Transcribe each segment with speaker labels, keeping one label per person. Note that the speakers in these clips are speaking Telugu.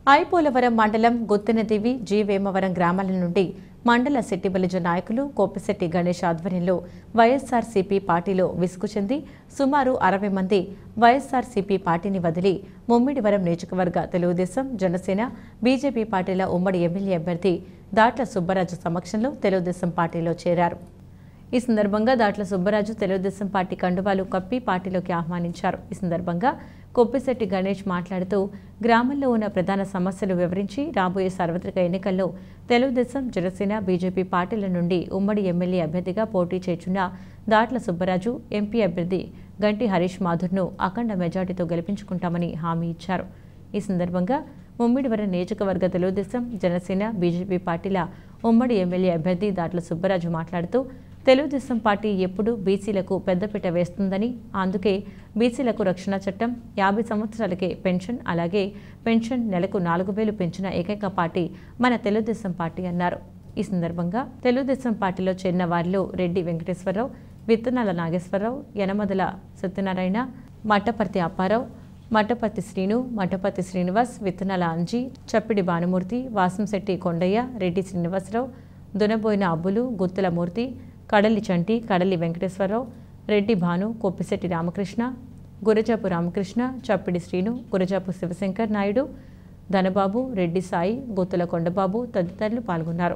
Speaker 1: ఐపోలవరం మండలం గుత్తెనదివి జి వేమవరం గ్రామాల నుండి మండల శెట్టిబలిజ నాయకులు కోపిశెట్టి గణేష్ ఆధ్వర్యంలో వైఎస్ఆర్సీపీ పార్టీలో విసుగు చెంది సుమారు అరవై మంది వైఎస్ఆర్సీపీ పార్టీని వదిలి ముమ్మిడివరం నియోజకవర్గ తెలుగుదేశం జనసేన బీజేపీ పార్టీల ఉమ్మడి ఎమ్మెల్యే అభ్యర్థి దాట్ల సుబ్బరాజు సమక్షంలో తెలుగుదేశం పార్టీలో చేరారు ఈ సందర్భంగా దాట్ల సుబ్బరాజు తెలుగుదేశం పార్టీ కండువాలు కప్పి పార్టీలోకి ఆహ్వానించారు ఈ సందర్భంగా కొప్పిశెట్టి గణేష్ మాట్లాడుతూ గ్రామంలో ఉన్న ప్రధాన సమస్యలు వివరించి రాబోయే సార్వత్రిక ఎన్నికల్లో తెలుగుదేశం జనసేన బీజేపీ పార్టీల నుండి ఉమ్మడి ఎమ్మెల్యే అభ్యర్థిగా పోటీ చేస్తున్న దాట్ల సుబ్బరాజు ఎంపీ అభ్యర్థి గంటి హరీష్ మాధుర్ను అఖండ మెజార్టీతో గెలిపించుకుంటామని హామీ ఇచ్చారు ఈ సందర్భంగా ముమ్మిడివరం నియోజకవర్గ తెలుగుదేశం జనసేన బీజేపీ పార్టీల ఉమ్మడి ఎమ్మెల్యే అభ్యర్థి దాట్ల సుబ్బరాజు మాట్లాడుతూ తెలుగుదేశం పార్టీ ఎప్పుడూ బీసీలకు పెద్దపీట వేస్తుందని అందుకే బీసీలకు రక్షణ చట్టం యాభై సంవత్సరాలకే పెన్షన్ అలాగే పెన్షన్ నెలకు నాలుగు వేలు పెంచిన ఏకైక పార్టీ మన తెలుగుదేశం పార్టీ అన్నారు ఈ సందర్భంగా తెలుగుదేశం పార్టీలో చేరిన వారిలో రెడ్డి వెంకటేశ్వరరావు విత్తనాల నాగేశ్వరరావు యనమదల సత్యనారాయణ మట్టపర్తి అప్పారావు మట్టపర్తి శ్రీను మట్టపర్తి శ్రీనివాస్ విత్తనాల అంజి చప్పిడి భానుమూర్తి వాసంశెట్టి కొండయ్య రెడ్డి శ్రీనివాసరావు దునబోయిన అబ్బులు గుత్తుల మూర్తి కడలి చంటి కడలి వెంకటేశ్వరరావు రెడ్డి భాను కొప్పిశెట్టి రామకృష్ణ గురజాపు రామకృష్ణ చప్పిడి శ్రీను గురజాపు శివశంకర్ నాయుడు ధనబాబు రెడ్డి సాయి గుత్తుల కొండబాబు తదితరులు పాల్గొన్నారు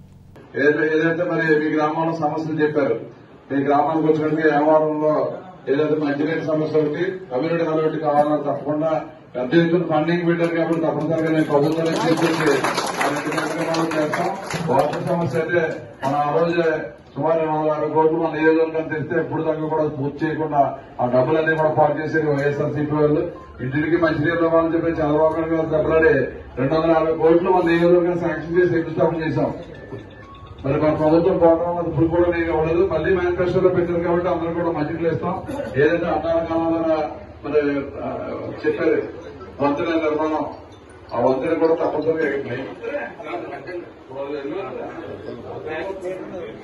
Speaker 2: ఏదైతే ఏదైతే మరి మీ గ్రామంలో సమస్యలు చెప్పారు మీ గ్రామానికి వచ్చినట్టుగా వ్యవహారంలో ఏదైతే మంచినీటి సమస్య ఒకటి కమ్యూనిటీ హాల్ ఒకటి కావాలన్నా తప్పకుండా పెద్ద ఎత్తున ఫండింగ్ పెట్టారు కాబట్టి తప్పనిసరిగా నేను ప్రభుత్వం చేసేసి ఆ రెండు కార్యక్రమాలు చేస్తాం వాటర్ సమస్య అయితే మన ఆ రోజు సుమారు రెండు వందల యాభై కోట్లు మన నియోజకవర్గం తెస్తే ఎప్పుడు దాకా కూడా పూర్తి చేయకుండా ఆ డబ్బులన్నీ కూడా పాటు చేసేది వైఎస్ఆర్సీపీ వాళ్ళు ఇంటికి మంచినీళ్ళు ఇవ్వాలని చెప్పి చంద్రబాబు నాయుడు గారు దెబ్బలాడి రెండు వందల యాభై కోట్లు మన నియోజకవర్గం శాంక్షన్ చేసి శంకుస్థాపన చేశాం మరి మన ప్రభుత్వం పోవడం వల్ల ఇప్పుడు కూడా నేను ఇవ్వలేదు మళ్ళీ మేనిఫెస్టోలో పెట్టారు కాబట్టి అందరూ కూడా మంచిగా ఇస్తాం ఏదైతే అన్నార కాలంలో మరి ఆ, చెప్పారు వంతెన నిర్మాణం ఆ వంతెన కూడా తప్పనిసరిగా